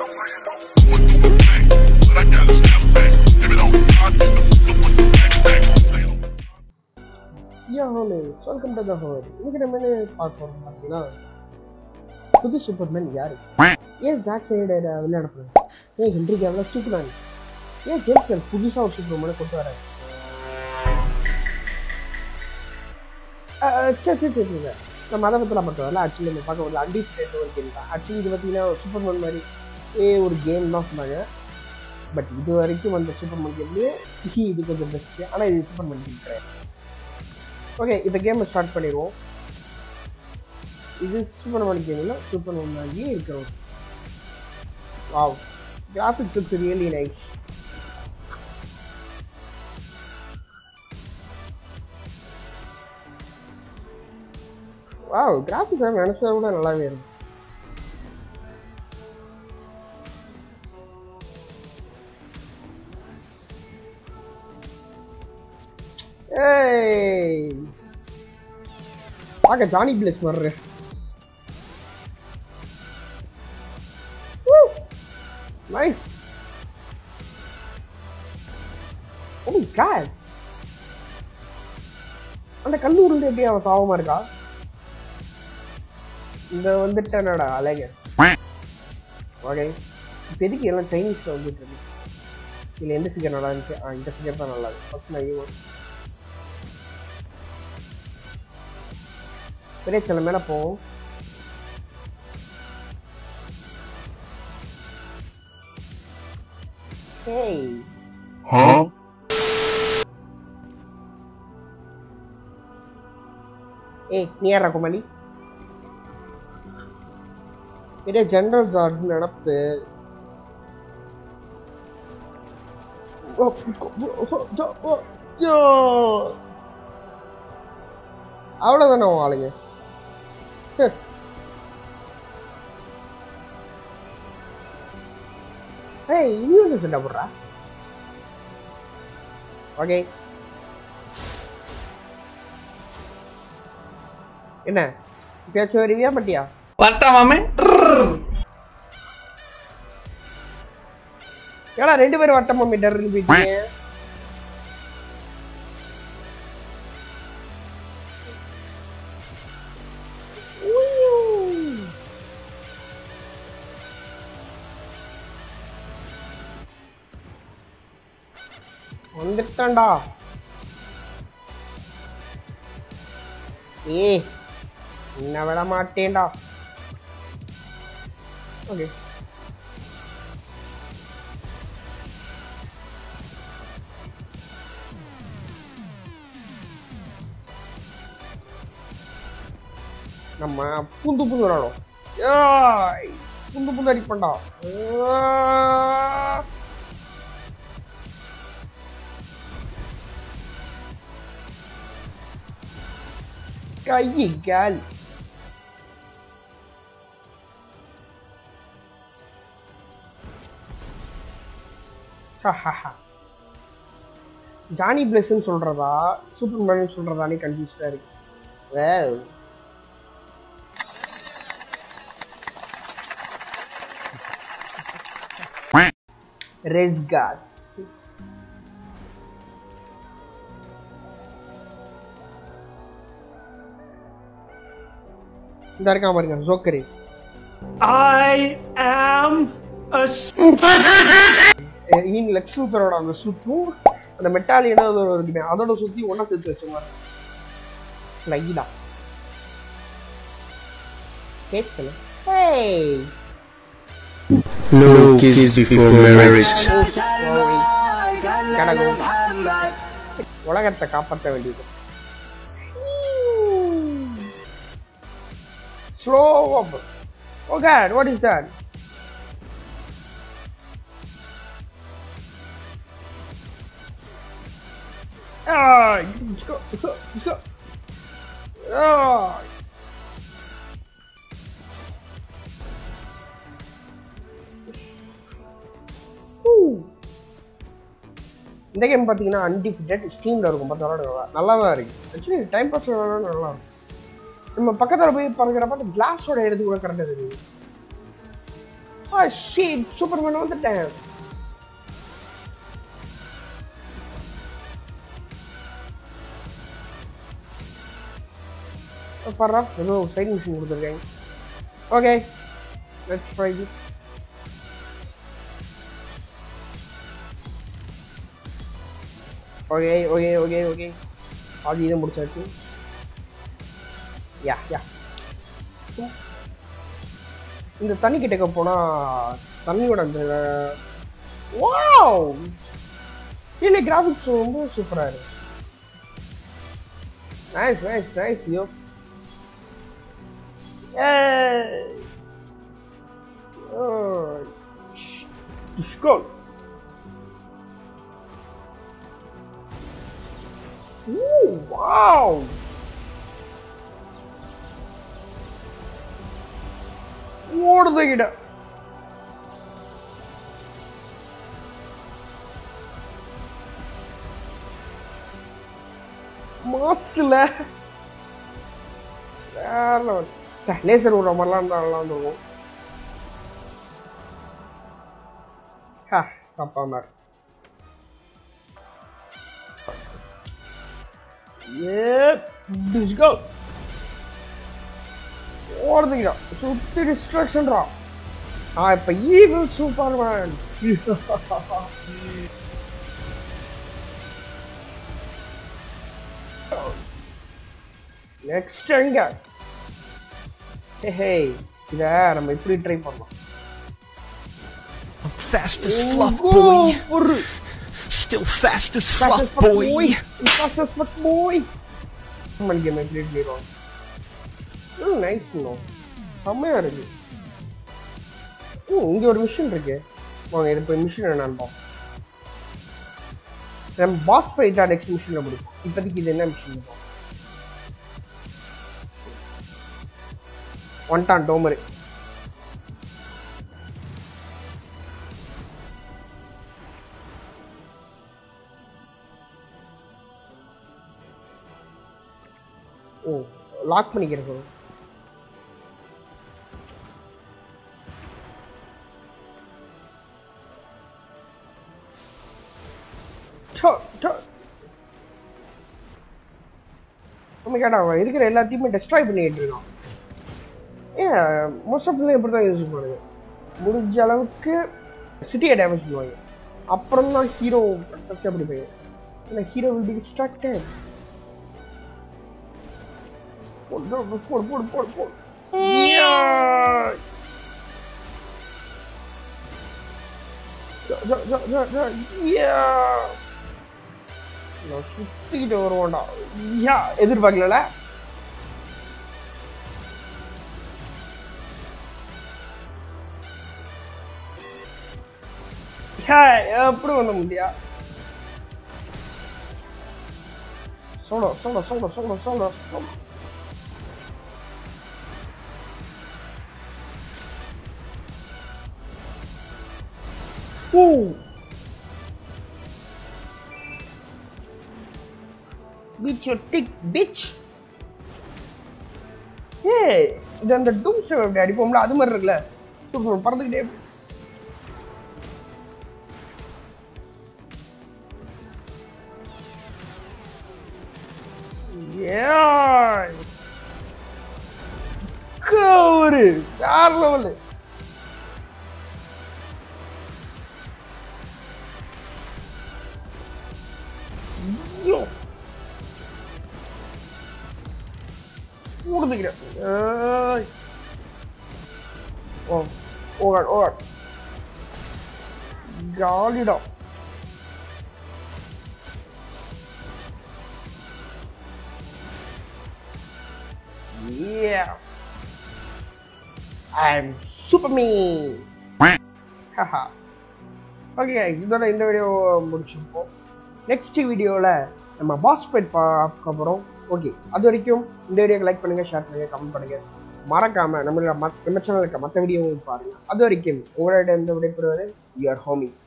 யா ஹோலிஸ் welcome to the hole இன்னைக்கு நம்ம என்ன பார்க்க போறோம் பார்த்தீங்கன்னா புது சூப்பர்மேன் யாரு ஏன் ஜாக் சைடர் விளையாட போறாரு ஏன் ஹென்ரி கேவலா தூக்குனாங்க ஏன் ஜேம்ஸ் கேல் புதுசாக ஒரு சூப்பர்மேனை கொண்டு வராரு அஹ், அஹ், சரி சரி சரி சரி நம்ம அதை பற்றிலாம் பார்க்க வரல ஆக்சுவலி நம்ம பார்க்க வரல அன்டிஃபிடேட் ஒரு கேம் தான் ஆக்சுவலி இது பார்த்தீங்கன்னா சூப்பர்மேன் மாதிரி ஏ ஒரு கேம் தான் சொன்னாங்க பட் இது வரைக்கும் வந்த சூப்பர்மேன் கேம்லேயே இது கொஞ்சம் பெஸ்ட்டு ஆனால் இது சூப்பர்மேன் கேம் கிடையாது ஓகே இப்போ கேமை ஸ்டார்ட் பண்ணிடுவோம் இது சூப்பர் மேன் கேமில் சூப்பர் மேன் ஆகியே இருக்கிறோம் wow graphics looks really nice wow graphics நினச்சதை விட நல்லாவே இருக்கும் ஏய் பார்க்க ஜானி பிளேஸ் வர்ற நைஸ் ஓ காட் அந்த கல்லு உருண்டு எப்படி அவன் சாவமா இருக்கா இந்த வந்துட்டனடா அழக ஓகே இப்போ எதுக்கு எல்லாம் சைனீஸ்ல வந்துட்டு இருக்கு இதுல எந்த ஃபிகர் நல்லா இருந்துச்சு ஆ இந்த ஃபிகர் தான் நல்லா இருக்கு ஃபர்ஸ்ட் நான் ஈவோ பெரிய சில மேல போவோம் ஹேய் Huh? ஏய் நீ யாரா குமாரி பெரிய ஜெனரல் ஜார்ஜ் நினப்பு அவ்வளோதானே உன் ஆளுங்க ஹ். ஏய் நீ வந்து சண்டை போடுறா ஓகே என்ன இப்பயாச்சும் வருவியா மாட்டியா வரட்டா மாமே ஏடா ரெண்டு பேரும் வட்டமா மீட்டர்னு போயிட்டீங்க உய்யூ. வந்துட்டேன்டா ஏ என்ன விட மாட்டேன்டா ஓகே நம்ம புந்து புந்து விளாடும் ஏய் புந்து புந்து அடிப்பண்டா கை கால் ஜானி பிளஸ்ன்னு சொல்றதா சூப்பர் மேன் சொல்றதானே கன்ஃபியூஸ்டா இருக்கு Wow. Resgard. இந்த இருக்கான் பாருங்க ஜோக்கரு I am a இனி லக்ஸ் லூத்தரோட அந்த சுத்தும் அந்த மெட்டாலியனா இருக்குமே அதோட சுத்தி ஒண்ணா சேர்த்து வச்சுங்க லைடா கேட்கல Hey! No kiss before marriage. Oh, sorry. கடகம். உலகத்தை காப்பாற்ற வேண்டியது slow oh God what is that Ah, let's go, let's go, let's go. Ah. Woo. இந்த கேம் பார்த்தீங்கன்னா அன்டிஃபிட்டட் ஸ்டீமில் இருக்கும் பார்த்து விளாடுங்க நல்லா தான் இருக்கு ஆக்சுவலி டைம் பாஸ் விளாட நல்லா இருக்கும் நம்ம பக்கத்தில் போய் பார்க்குறப்ப அந்த கிளாஸோட எடுத்து கூட கரெக்டாக தெரியுது ஆ ஷீட் சூப்பர்மேன் வந்துட்டேன் பர்றா ஏதோ சைட் மிஷின் கொடுத்துருக்காங்க okay let's try it okay okay okay okay பாதி இதை முடிச்சாச்சு யா யா இந்த தண்ணி கிட்டக்க போனா தண்ணியோட அந்த வாவ் இல்லை கிராஃபிக்ஸ் ரொம்ப சூப்பரா இருக்கு nice nice nice yo Skål! Ooh, wow! ஓடுது கிட்ட மாசுல வேற level. ச்சே லேசர் விடுற மாதிரிலாம் இருந்தால் நல்லா இருந்திருக்கும் ஹா சாப்பா மாதிரி ஏ டிஸ்கோ ஓடுதுக்கிறா சுத்தி டிஸ்ட்ராக்ஷன்ரா ஆ இப்ப ஈவில் சூப்பர் மேன் நெக்ஸ்ட் எங்க ஹே இத நம்ம இப்படி ட்ரை பண்ணலாம் Fast as fluff, boy. ஒரு Still fast as Fast fluff, as fuck, boy. boy. Fast as fuck, boy. Human game I played later on. Oh, nice no. செம்மையா இருக்கு ம், இங்க ஒரு மிஷின் இருக்கு வாங்க இது போய் மிஷின் என்னன்னு பார்ப்போம் நம்ம பாஸ் ஃபைட்டா நெக்ஸ்ட் மிஷின்ல முடிப்போம் இப்போதைக்கு இது என்ன மிஷின் ஒன்டான் டோமரு ஓ லாக் பண்ணிக்கிறது கேட்டா அவன் இருக்கிற எல்லாத்தையுமே டெஸ்ட்ராய் பண்ணிட்டு இருக்கான் ஏன் மோஸ்ட் ஆஃப் இப்படி தான் யூஸ் பண்ணுங்க முடிஞ்ச அளவுக்கு சிட்டியை டேமேஜ் பண்ணுவாங்க அப்புறம் தான் ஹீரோ கடைசி அப்படி போய் ஏன்னா ஹீரோ வில் பி டிஸ்ட்ராக்டட் போடு போடு போடு போடு போடு போடு Yeah! ஜா, ஜா, ஜா, ஜா, ஜா. Yeah! நான் சுத்திக்கிட்டு வருவோம்டா யா எதிர்பார்க்கல எப்படி வந்த முடியா சோடோ சோடோ சோடோ சோடோ சோடோ சோடோ Ooh. Beat your tick, bitch. ஏய் இது அந்த டூம் ஸ்டேவ் எப்படி அடிப்போம்ல அது மாதிரி இருக்குல்ல சூப்பர் பறந்துக்கிட்டே Yeah. ஒரு வேற லெவலு ஐயோ ஊடுதுக்கிறேன் ஏய். ஓ ஓகாட் ஓகாட் ஜாலிடா Yeah. I'm Superman. Haha. Okay guys இதோட இந்த வீடியோ முடிச்சிருப்போம் நெக்ஸ்ட் வீடியோவில் நம்ம பாஸ் ஃபைட் பார்க்க போகிறோம் ஓகே அது வரைக்கும் இந்த வீடியோக்கு லைக் பண்ணுங்கள் ஷேர் பண்ணுங்கள் கமெண்ட் பண்ணுங்கள் மறக்காமல் நம்மளோட மத் நம்ம சேனல் இருக்க மற்ற வீடியோவும் பாருங்கள் அது வரைக்கும் உங்களோட இந்த விடைபெறுவது யுவர் ஹோமி